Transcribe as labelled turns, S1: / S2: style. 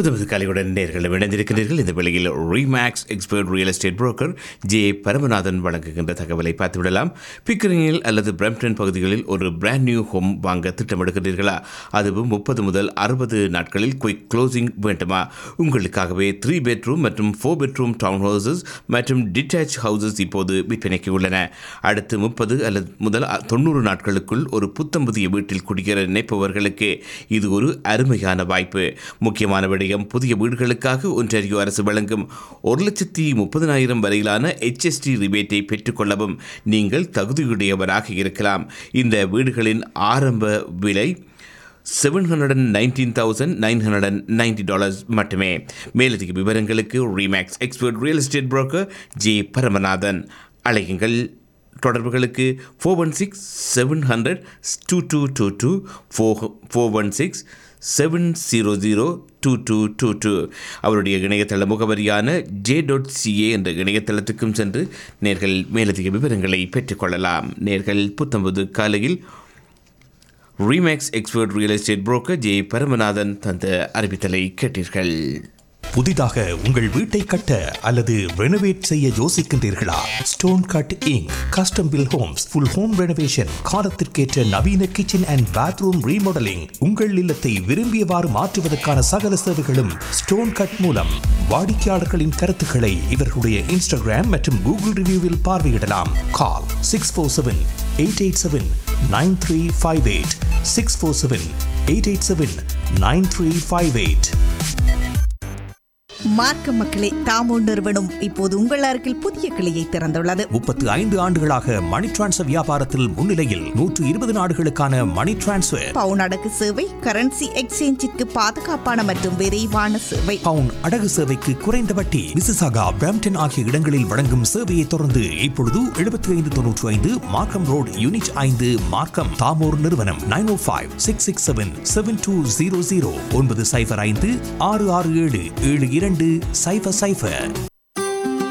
S1: புதுமது கலையுடன் நேர்கள் இணைந்திருக்கிறீர்கள் இந்த வேளையில் Remax expert real estate broker J Paramanathan வழங்குகின்ற தகவலை பார்த்துவிடலாம் பிக்கரிங்கில் அல்லது பிரம்டன் பகுதிகளில் ஒரு பிராண்ட் நியூ ஹோம் வாங்க திட்டமிடுகிறீர்களா அதுவும் முப்பது முதல் அறுபது நாட்களில் குயிக் க்ளோசிங் வேண்டுமா உங்களுக்காகவே த்ரீ பெட்ரூம் மற்றும் ஃபோர் பெட்ரூம் டவுன் ஹவுசஸ் மற்றும் டிட்டாச் ஹவுசஸ் இப்போது விற்பனைக்கு உள்ளன அடுத்து முப்பது அல்லது முதல் தொண்ணூறு நாட்களுக்குள் ஒரு புத்தம் புதிய வீட்டில் குடியேற நினைப்பவர்களுக்கு இது ஒரு அருமையான வாய்ப்பு முக்கியமான விடயம் புதிய வீடுகளுக்காக ஒன்றாரியோ அரசு வழங்கும் ஒரு லட்சத்தி முப்பதனாயிரம் வரையிலான HST ரிபேட்டை பெற்றுக்கொள்ளவும் நீங்கள் தகுதியுடையவராக இருக்கலாம் இந்த வீடுகளின் ஆரம்ப விலை seven hundred and nineteen thousand nine hundred and ninety dollars மட்டுமே மேலதிக விவரங்களுக்கு Remax expert real estate broker J Paramanathan அழையுங்கள் தொடர்புகளுக்கு four one six seven hundred two two two two four four one six seven zero zero two two two two அவருடைய இணையதள முகவரியான J dot CA என்ற இணையதளத்துக்கும் சென்று நேர்கள் மேலதிக விவரங்களை பெற்றுக்கொள்ளலாம் நேர்கள் புத்தம்பது காலையில் Remax expert real estate broker J Paramanathan தந்த அறிவித்தலை கேட்டீர்கள்
S2: புதிதாக உங்கள் வீட்டை கட்ட அல்லது ரெனோவேட் செய்ய யோசிக்கின்றீர்களா stone cut Inc custom build homes full home renovation காலத்திற்கேற்ற நவீன கிச்சன் அண்ட் பாத்ரூம் ரீமாடலிங் உங்கள் இல்லத்தை விரும்பியவாறு மாற்றுவதற்கான சகல சேவைகளும் ஸ்டோன் கட் மூலம் வாடிக்கையாளர்களின் கருத்துக்களை இவர்களுடைய இன்ஸ்டாகிராம் மற்றும் கூகுள் ரிவ்யூவில் பார்வையிடலாம் call six four seven eight eight seven nine three five eight six four seven eight eight seven nine three five eight
S3: மார்க்க மக்களே தாமோ நிறுவனம் இப்போது உங்கள் அருகில் புதிய கிளையை திறந்துள்ளது
S2: முப்பத்து ஐந்து ஆண்டுகளாக மணி டிரான்ஸ்ஃபர் வியாபாரத்தில் முன்னிலையில் நூற்று இருபது நாடுகளுக்கான மணி டிரான்ஸ்ஃபர்
S3: பவுன் அடகு சேவை கரன்சி எக்ஸ்சேஞ்சிற்கு பாதுகாப்பான மற்றும் விரைவான சேவை
S2: பவுன் அடகு சேவைக்கு குறைந்த வட்டி மிசிசாகா பிரம்டன் ஆகிய இடங்களில் வழங்கும் சேவையை தொடர்ந்து இப்பொழுது எழுபத்தி ஐந்து தொன்னூற்று ஐந்து மார்க்கம் ரோடு யூனிட் ஐந்து மார்க்கம் தாமோர் நிறுவனம் nine O five six six seven seven two zero zero ஒன்பது சைஃபர் ஐந்து ஆறு ஆறு ஏழு ஏழு இரண்டு சைஃபர் சைஃபர்